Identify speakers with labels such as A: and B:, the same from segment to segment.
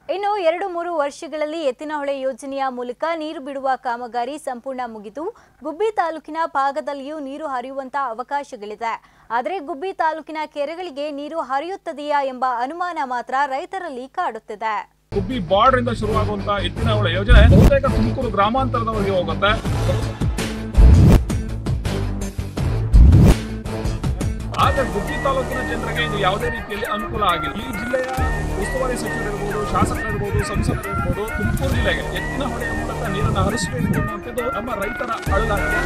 A: ಇನ್ನು ಎರಡು ಮೂರು ವರ್ಷಗಳಲ್ಲಿ ಎತ್ತಿನಹೊಳೆ ಯೋಜನೆಯ ಮೂಲಕ ನೀರು ಬಿಡುವ ಕಾಮಗಾರಿ ಸಂಪೂರ್ಣ ಮುಗಿದು ಗುಬ್ಬಿ ತಾಲೂಕಿನ ಭಾಗದಲ್ಲಿಯೂ ನೀರು ಹರಿಯುವಂತ ಅವಕಾಶಗಳಿದೆ ಆದರೆ ಗುಬ್ಬಿ ತಾಲೂಕಿನ ಕೆರೆಗಳಿಗೆ ನೀರು ಹರಿಯುತ್ತದೆಯಾ ಎಂಬ ಅನುಮಾನ ಮಾತ್ರ ರೈತರಲ್ಲಿ ಕಾಡುತ್ತಿದೆ
B: ಗುಬ್ಬಿ ಬಾರ್ಡರ್ ಇಂದ ಶುರುವಾಗುವಂತ ಎತ್ತಿನಹೊಳೆ ಯೋಜನೆ ಬಹುತೇಕ ತುಮಕೂರು ಗ್ರಾಮಾಂತರದವರೆಗೆ ಹೋಗುತ್ತೆ ಆದ್ರೆ ಗುಬ್ಬಿ ತಾಲೂಕಿನ ಜನರಿಗೆ ಇದು ಯಾವುದೇ ರೀತಿಯಲ್ಲಿ ಅನುಕೂಲ ಆಗಿಲ್ಲ ಈ ಜಿಲ್ಲೆಯ ಉಸ್ತುವಾರಿ ಸಚಿವರಿರ್ಬೋದು ಶಾಸಕರಿರ್ಬೋದು ಸಂಸದರಿರ್ಬೋದು ತುಮಕೂರು ಜಿಲ್ಲೆಗೆ ಎತ್ತಿನ ಹೊಳೆಯ ಮೂಲಕ ನೀರನ್ನು ಹರಿಸಬೇಕು ಅನ್ನುವಂಥದ್ದು ನಮ್ಮ ರೈತರ ಅಳಲಾಗಿದೆ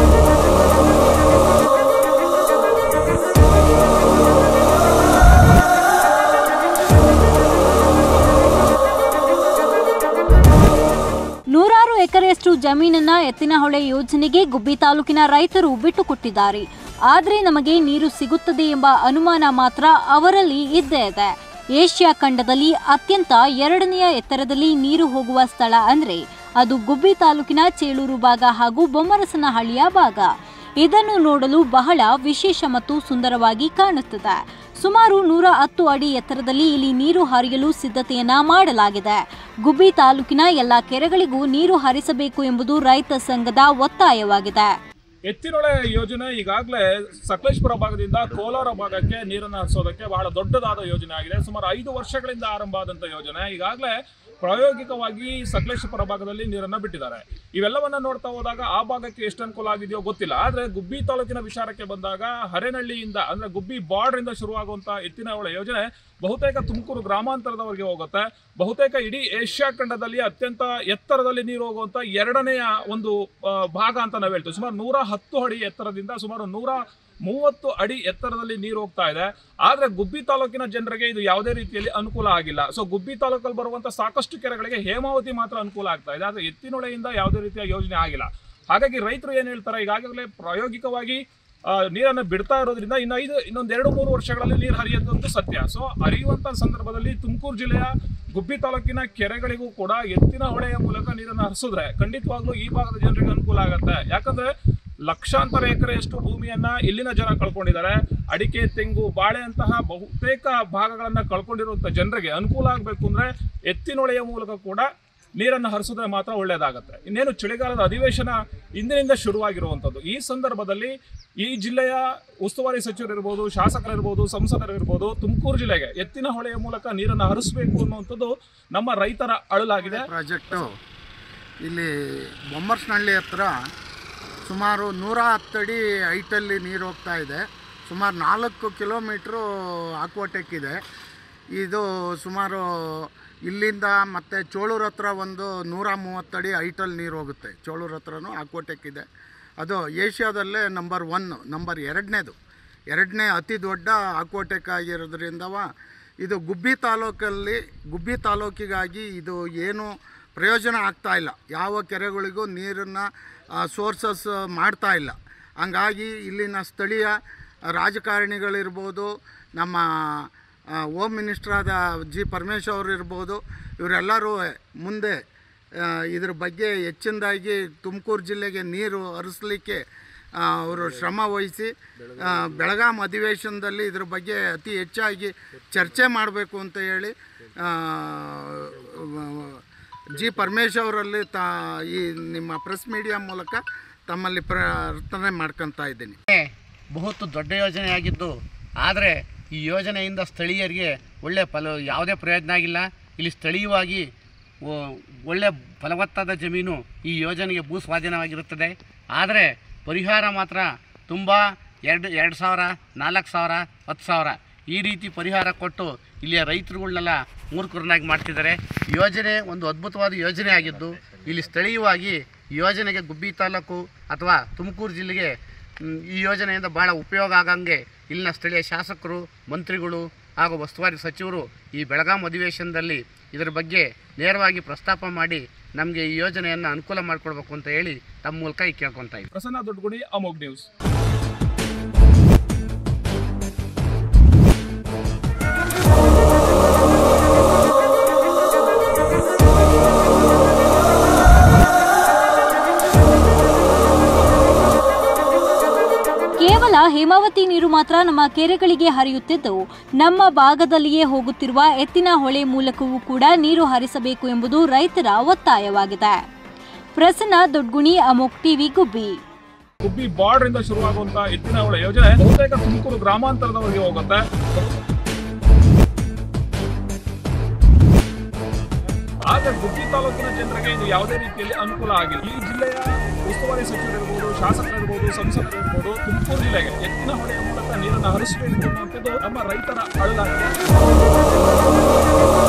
A: ನೂರಾರು ಎಕರೆಯಷ್ಟು ಜಮೀನನ್ನ ಎತ್ತಿನಹೊಳೆ ಯೋಜನೆಗೆ ಗುಬ್ಬಿ ತಾಲೂಕಿನ ರೈತರು ಬಿಟ್ಟುಕೊಟ್ಟಿದ್ದಾರೆ ಆದರೆ ನಮಗೆ ನೀರು ಸಿಗುತ್ತದೆ ಎಂಬ ಅನುಮಾನ ಮಾತ್ರ ಅವರಲ್ಲಿ ಇದ್ದೇ ಇದೆ ಏಷ್ಯಾ ಖಂಡದಲ್ಲಿ ಅತ್ಯಂತ ಎರಡನೆಯ ಎತ್ತರದಲ್ಲಿ ನೀರು ಹೋಗುವ ಸ್ಥಳ ಅಂದ್ರೆ ಅದು ಗುಬ್ಬಿ ತಾಲೂಕಿನ ಚೇಳೂರು ಭಾಗ ಹಾಗೂ ಬೊಮ್ಮರಸನಹಳ್ಳಿಯ ಭಾಗ ಇದನ್ನು ನೋಡಲು ಬಹಳ ವಿಶೇಷ ಮತ್ತು ಸುಂದರವಾಗಿ ಕಾಣುತ್ತದೆ ಸುಮಾರು ನೂರ ಹತ್ತು ಅಡಿ ಎತ್ತರದಲ್ಲಿ ಇಲ್ಲಿ ನೀರು ಹರಿಯಲು ಸಿದ್ಧತೆಯನ್ನ ಮಾಡಲಾಗಿದೆ ಗುಬ್ಬಿ ತಾಲೂಕಿನ ಎಲ್ಲಾ ಕೆರೆಗಳಿಗೂ ನೀರು ಹರಿಸಬೇಕು ಎಂಬುದು ರೈತ ಸಂಘದ ಒತ್ತಾಯವಾಗಿದೆ
B: ಎತ್ತಿನೊಳೆ ಯೋಜನೆ ಈಗಾಗಲೇ ಸಕಲೇಶ್ಪುರ ಭಾಗದಿಂದ ಕೋಲಾರ ಭಾಗಕ್ಕೆ ನೀರನ್ನು ಹರಿಸೋದಕ್ಕೆ ಬಹಳ ದೊಡ್ಡದಾದ ಯೋಜನೆ ಆಗಿದೆ ಸುಮಾರು ಐದು ವರ್ಷಗಳಿಂದ ಆರಂಭ ಆದಂತ ಯೋಜನೆ ಈಗಾಗಲೇ ಪ್ರಾಯೋಗಿಕವಾಗಿ ಸಕಲೇಶ್ಪುರ ಭಾಗದಲ್ಲಿ ನೀರನ್ನು ಬಿಟ್ಟಿದ್ದಾರೆ ಇವೆಲ್ಲವನ್ನ ನೋಡ್ತಾ ಹೋದಾಗ ಆ ಭಾಗಕ್ಕೆ ಎಷ್ಟು ಅನುಕೂಲ ಆಗಿದೆಯೋ ಗೊತ್ತಿಲ್ಲ ಆದ್ರೆ ಗುಬ್ಬಿ ತಾಲೂಕಿನ ವಿಚಾರಕ್ಕೆ ಬಂದಾಗ ಹರೇನಹಳ್ಳಿಯಿಂದ ಅಂದ್ರೆ ಗುಬ್ಬಿ ಬಾರ್ಡರ್ ಇಂದ ಶುರುವಾಗುವಂತ ಎತ್ತಿನಹೊಳೆ ಯೋಜನೆ ಬಹುತೇಕ ತುಮಕೂರು ಗ್ರಾಮಾಂತರದವರೆಗೆ ಹೋಗುತ್ತೆ ಬಹುತೇಕ ಇಡೀ ಏಷ್ಯಾ ಖಂಡದಲ್ಲಿ ಅತ್ಯಂತ ಎತ್ತರದಲ್ಲಿ ನೀರು ಹೋಗುವಂತ ಎರಡನೆಯ ಒಂದು ಆ, ಭಾಗ ಅಂತ ನಾವು ಹೇಳ್ತೀವಿ ಸುಮಾರು ನೂರ ಹತ್ತು ಅಡಿ ಎತ್ತರದಿಂದ ಸುಮಾರು ನೂರ ಮೂವತ್ತು ಅಡಿ ಎತ್ತರದಲ್ಲಿ ನೀರು ಹೋಗ್ತಾ ಇದೆ ಆದ್ರೆ ಗುಬ್ಬಿ ತಾಲೂಕಿನ ಜನರಿಗೆ ಇದು ಯಾವುದೇ ರೀತಿಯಲ್ಲಿ ಅನುಕೂಲ ಆಗಿಲ್ಲ ಸೊ ಗುಬ್ಬಿ ತಾಲೂಕಲ್ಲಿ ಬರುವಂತ ಸಾಕಷ್ಟು ಕೆರೆಗಳಿಗೆ ಹೇಮಾವತಿ ಮಾತ್ರ ಅನುಕೂಲ ಆಗ್ತಾ ಇದೆ ಆದ್ರೆ ಎತ್ತಿನೊಳೆಯಿಂದ ಯಾವುದೇ ರೀತಿಯ ಯೋಜನೆ ಆಗಿಲ್ಲ ಹಾಗಾಗಿ ರೈತರು ಏನ್ ಹೇಳ್ತಾರೆ ಈಗಾಗಲೇ ಪ್ರಾಯೋಗಿಕವಾಗಿ ಆ, ನೀರನ್ನು ಬಿಡ್ತಾ ಇರೋದ್ರಿಂದ ಇನ್ನು ಐದು ಇನ್ನೊಂದು ಎರಡು ಮೂರು ವರ್ಷಗಳಲ್ಲಿ ನೀರು ಹರಿಯೋದಂತೂ ಸತ್ಯ ಸೊ ಹರಿಯುವಂತ ಸಂದರ್ಭದಲ್ಲಿ ತುಮಕೂರು ಜಿಲ್ಲೆಯ ಗುಬ್ಬಿ ತಾಲೂಕಿನ ಕೆರೆಗಳಿಗೂ ಕೂಡ ಎತ್ತಿನ ಹೊಳೆಯ ಮೂಲಕ ನೀರನ್ನು ಹರಿಸಿದ್ರೆ ಖಂಡಿತವಾಗ್ಲೂ ಈ ಭಾಗದ ಜನರಿಗೆ ಅನುಕೂಲ ಆಗುತ್ತೆ ಯಾಕಂದ್ರೆ ಲಕ್ಷಾಂತರ ಎಕರೆಯಷ್ಟು ಭೂಮಿಯನ್ನ ಇಲ್ಲಿನ ಜನ ಕಳ್ಕೊಂಡಿದ್ದಾರೆ ಅಡಿಕೆ ತೆಂಗು ಬಾಳೆ ಅಂತಹ ಬಹುತೇಕ ಭಾಗಗಳನ್ನ ಕಳ್ಕೊಂಡಿರುವಂತ ಜನರಿಗೆ ಅನುಕೂಲ ಆಗಬೇಕು ಅಂದ್ರೆ ಎತ್ತಿನೊಳೆಯ ಮೂಲಕ ಕೂಡ ನೀರನ್ನು ಹರಿಸಿದ್ರೆ ಮಾತ್ರ ಒಳ್ಳೆಯದಾಗತ್ತೆ ಇನ್ನೇನು ಚಳಿಗಾಲದ ಅಧಿವೇಶನ ಇಂದಿನಿಂದ ಶುರುವಾಗಿರುವಂಥದ್ದು ಈ ಸಂದರ್ಭದಲ್ಲಿ ಈ ಜಿಲ್ಲೆಯ ಉಸ್ತುವಾರಿ ಸಚಿವರಿರ್ಬೋದು ಶಾಸಕರಿರ್ಬೋದು ಸಂಸದರಿರ್ಬೋದು ತುಮಕೂರು ಜಿಲ್ಲೆಗೆ ಎತ್ತಿನ ಹೊಳೆಯ ಮೂಲಕ ನೀರನ್ನು ಹರಿಸಬೇಕು ಅನ್ನುವಂಥದ್ದು ನಮ್ಮ ರೈತರ ಅಳಲಾಗಿದೆ
C: ಪ್ರಾಜೆಕ್ಟು ಇಲ್ಲಿ ಬೊಮ್ಮರ್ಸ್ನಹಳ್ಳಿ ಹತ್ರ ಸುಮಾರು ನೂರ ಹತ್ತಡಿ ಹೈಟಲ್ಲಿ ನೀರು ಹೋಗ್ತಾ ಇದೆ ಸುಮಾರು ನಾಲ್ಕು ಕಿಲೋಮೀಟ್ರು ಆಕ್ವಾಟೆಕ್ ಇದೆ ಇದು ಸುಮಾರು ಇಲ್ಲಿಂದ ಮತ್ತು ಚೋಳೂರು ಹತ್ರ ಒಂದು ನೂರ ಮೂವತ್ತಡಿ ಹೈಟಲ್ಲಿ ನೀರು ಹೋಗುತ್ತೆ ಚೋಳೂರು ಹತ್ರನೂ ಆಕ್ವಾಟೆಕ್ ಇದೆ ಅದು ಏಷ್ಯಾದಲ್ಲೇ ನಂಬರ್ ಒನ್ ನಂಬರ್ ಎರಡನೇದು ಎರಡನೇ ಅತಿ ದೊಡ್ಡ ಆಕ್ವಾಟೆಕ್ ಆಗಿರೋದ್ರಿಂದವ ಇದು ಗುಬ್ಬಿ ತಾಲೂಕಲ್ಲಿ ಗುಬ್ಬಿ ತಾಲೂಕಿಗಾಗಿ ಇದು ಏನು ಪ್ರಯೋಜನ ಆಗ್ತಾ ಇಲ್ಲ ಯಾವ ಕೆರೆಗಳಿಗೂ ನೀರನ್ನು ಸೋರ್ಸಸ್ ಮಾಡ್ತಾ ಇಲ್ಲ ಹಂಗಾಗಿ ಇಲ್ಲಿನ ಸ್ಥಳೀಯ ರಾಜಕಾರಣಿಗಳಿರ್ಬೋದು ನಮ್ಮ ಆ, ಹೋಮ್ ಮಿನಿಸ್ಟ್ರಾದ ಜಿ ಪರಮೇಶ್ ಅವರು ಇರ್ಬೋದು ಇವರೆಲ್ಲರೂ ಮುಂದೆ ಆ, ಇದ್ರ ಬಗ್ಗೆ ಹೆಚ್ಚಿನದಾಗಿ ತುಮಕೂರು ಜಿಲ್ಲೆಗೆ ನೀರು ಹರಿಸ್ಲಿಕ್ಕೆ ಆ, ಅವರು ಶ್ರಮ ವಹಿಸಿ ಆ, ಬೆಳಗಾಂ ಅಧಿವೇಶನದಲ್ಲಿ ಇದ್ರ ಬಗ್ಗೆ ಅತಿ ಹೆಚ್ಚಾಗಿ ಚರ್ಚೆ ಮಾಡಬೇಕು ಅಂತ ಹೇಳಿ ಆ, ಜಿ ಪರಮೇಶ್ ಅವರಲ್ಲಿ ತಾ ಈ ನಿಮ್ಮ ಪ್ರೆಸ್ ಮೀಡಿಯಾ ಮೂಲಕ ತಮ್ಮಲ್ಲಿ ಪ್ರಾರ್ಥನೆ ಮಾಡ್ಕೊತಾ ಇದ್ದೀನಿ
D: ಬಹುತ್ ದೊಡ್ಡ ಯೋಜನೆಯಾಗಿದ್ದು ಆದರೆ ಈ ಯೋಜನೆಯಿಂದ ಸ್ಥಳೀಯರಿಗೆ ಒಳ್ಳೆ ಫಲ ಯಾವುದೇ ಪ್ರಯೋಜನ ಆಗಿಲ್ಲ ಇಲ್ಲಿ ಸ್ಥಳೀಯವಾಗಿ ಒ- ಒಳ್ಳೆ ಫಲವತ್ತಾದ ಜಮೀನು ಈ ಯೋಜನೆಗೆ ಭೂ ಸ್ವಾಧೀನವಾಗಿರುತ್ತದೆ ಆದರೆ ಪರಿಹಾರ ಮಾತ್ರ ತುಂಬ ಎರಡು ಎರಡು ಸಾವಿರ ನಾಲ್ಕು ಸಾವಿರ ಹತ್ತು ಸಾವಿರ ಈ ರೀತಿ ಪರಿಹಾರ ಕೊಟ್ಟು ಇಲ್ಲಿಯ ರೈತರುಗಳನ್ನೆಲ್ಲ ಮೂರ್ಖರನ್ನಾಗಿ ಮಾಡ್ತಿದ್ದಾರೆ ಯೋಜನೆ ಒಂದು ಅದ್ಭುತವಾದ ಯೋಜನೆ ಆಗಿದ್ದು ಇಲ್ಲಿ ಸ್ಥಳೀಯವಾಗಿ ಈ ಯೋಜನೆಗೆ ಗುಬ್ಬಿ ತಾಲೂಕು ಅಥವಾ ತುಮಕೂರು ಜಿಲ್ಲೆಗೆ ಮ್, ಈ ಯೋಜನೆಯಿಂದ ಭಾಳ ಉಪಯೋಗ ಆಗಂಗೆ ಇಲ್ಲಿನ ಸ್ಥಳೀಯ ಶಾಸಕರು ಮಂತ್ರಿಗಳು ಹಾಗೂ ಉಸ್ತುವಾರಿ ಸಚಿವರು ಈ ಬೆಳಗಾಂ ಅಧಿವೇಶನದಲ್ಲಿ ಇದರ ಬಗ್ಗೆ ನೇರವಾಗಿ ಪ್ರಸ್ತಾಪ ಮಾಡಿ ನಮಗೆ ಈ ಯೋಜನೆಯನ್ನು ಅನುಕೂಲ ಮಾಡಿಕೊಡ್ಬೇಕು ಅಂತ ಹೇಳಿ ತಮ್ಮ ಮೂಲಕ ಈ ಕೇಳ್ಕೊತಾ ಇದ್ದೀನಿ
B: ಪ್ರಸನ್ನ ದೊಡ್ಡಗುಡಿ ಅಮೋಗ್ ನ್ಯೂಸ್
A: ಕೇವಲ ಹೇಮಾವತಿ ಟಿಎಂಸಿ ನೀರು ಮಾತ್ರ ನಮ್ಮ ಕೆರೆಗಳಿಗೆ ಹರಿಯುತ್ತಿದ್ದು ನಮ್ಮ ಭಾಗದಲ್ಲಿಯೇ ಹೋಗುತ್ತಿರುವ ಎತ್ತಿನ ಹೊಳೆ ಮೂಲಕವೂ ಕೂಡ ನೀರು ಹರಿಸಬೇಕು ಎಂಬುದು ರೈತರ ಒತ್ತಾಯವಾಗಿದೆ ಪ್ರಸನ್ನ ದೊಡ್ಗುಣಿ ಅಮೋಕ್ ಟಿವಿ ಗುಬ್ಬಿ
B: ಗುಬ್ಬಿ ಬಾರ್ಡರ್ ಇಂದ ಶುರುವಾಗುವಂತಹ ಎತ್ತಿನ ಹೊಳೆ ಯೋಜನೆ ಬಹುತೇಕ ತುಮಕೂರು ಗ್ರಾಮಾಂತರದವರೆಗೆ ಹೋಗುತ್ತೆ ಆಗ ಗುಬ್ಬಿ ತಾಲೂಕಿನ ಜನರಿಗೆ ಇದು ಯಾವುದೇ ರೀತಿಯಲ್ಲಿ ಅನುಕೂಲ ಆಗಿಲ್ಲ ಈ ಜಿಲ್ಲೆಯ ಉಸ್ತುವಾರಿ ಸಚಿವರಿರ್ಬೋದು ಶಾಸಕರಿರ್ಬೋದು ಸಂಸದರು ಇರ್ಬೋದು ತುಮಕೂರು ಜಿಲ್ಲೆಗೆ ಎತ್ತಿನ ಹೊಳೆಯ ಮೂಲಕ ನೀರನ್ನು ಹರಿಸಬೇಕು ಅನ್ನುವಂಥದ್ದು ನಮ್ಮ ರೈತರ ಅಳಲಾಗಿದೆ